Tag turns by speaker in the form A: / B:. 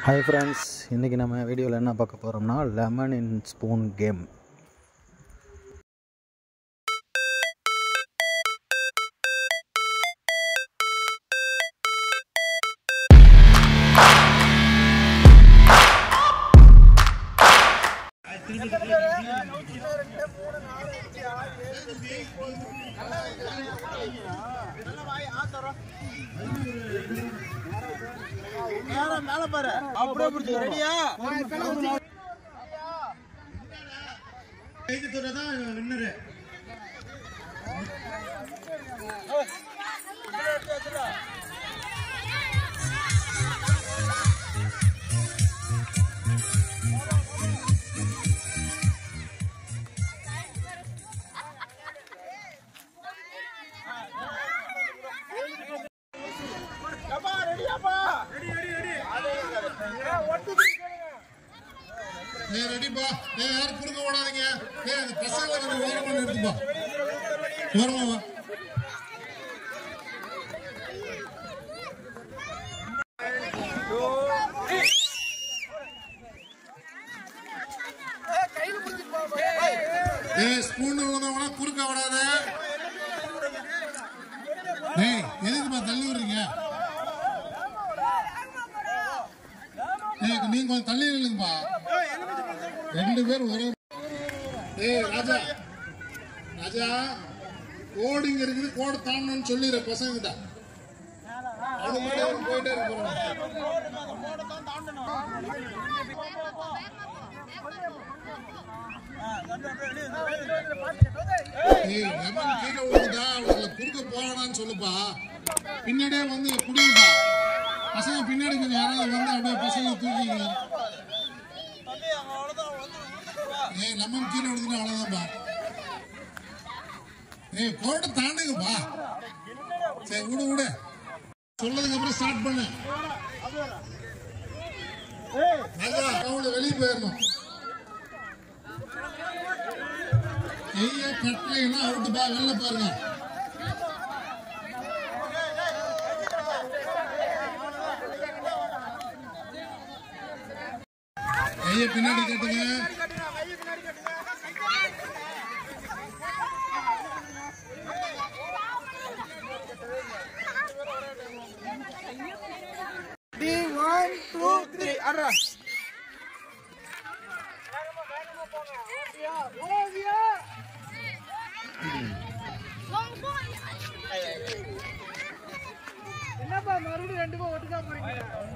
A: hi friends இன்றைக்கி நம்ம வீடியோவில் என்ன பார்க்க போகிறோம்னா லெமன் இன் ஸ்பூன் கேம்
B: அப்படியே பிடிச்சி ரெடியா
C: ஏய் ரெடிப்பா ஏய் யாரும் குறுக்க ஓடாதீங்க ஏய் அந்த பசங்களை கொஞ்சம் ஓரமா நிறுத்துப்பா ஓரமா வா ஏய் ஸ்பூன் உள்ளதவனா குறுக்க ஓடாத ஏய் எதுக்குப்பா தள்ளி விடுறீங்க ஏய் நீங்க கொஞ்சம் தள்ளி நில்லுங்கப்பா ரெண்டு பேர் ஒரே ஏய் ராஜா ராஜா கோடிங்க இருக்குது கோடை தாண்டணும்னு சொல்லிடுற பசங்க கிட்ட அது மட்டும் போயிட்டே இருக்க போறோம் ஏய் லெமன் கீழே விழுந்தா அவங்களை குறுக்க போகணும்னு சொல்லுப்பா பின்னாடியே வந்து குடிங்கப்பா பசங்க பின்னாடி கொஞ்சம் யாராவது வந்து அப்படியே பசங்க தூக்கிங்க ஏய் லெமன் கீழே விழுந்துட்டு அவ்வளவுதான்ப்பா ஏய் கோட்டை தாண்டுங்கப்பா சரி விடு விடு சொன்னதுக்கு அப்புறம் ஸ்டார்ட் பண்ணு நல்லா அவங்கள வெளியே போயிடணும் கைய கட்டலைன்னா அவுட்டு பா வெளில பாருங்க கைய பின்னாடி கட்டுங்க
B: ஒன் டூ த்ரீ அட்ரா என்னப்பா மறுபடியும் ரெண்டு பேரும் ஒட்டுக்கா போறீங்க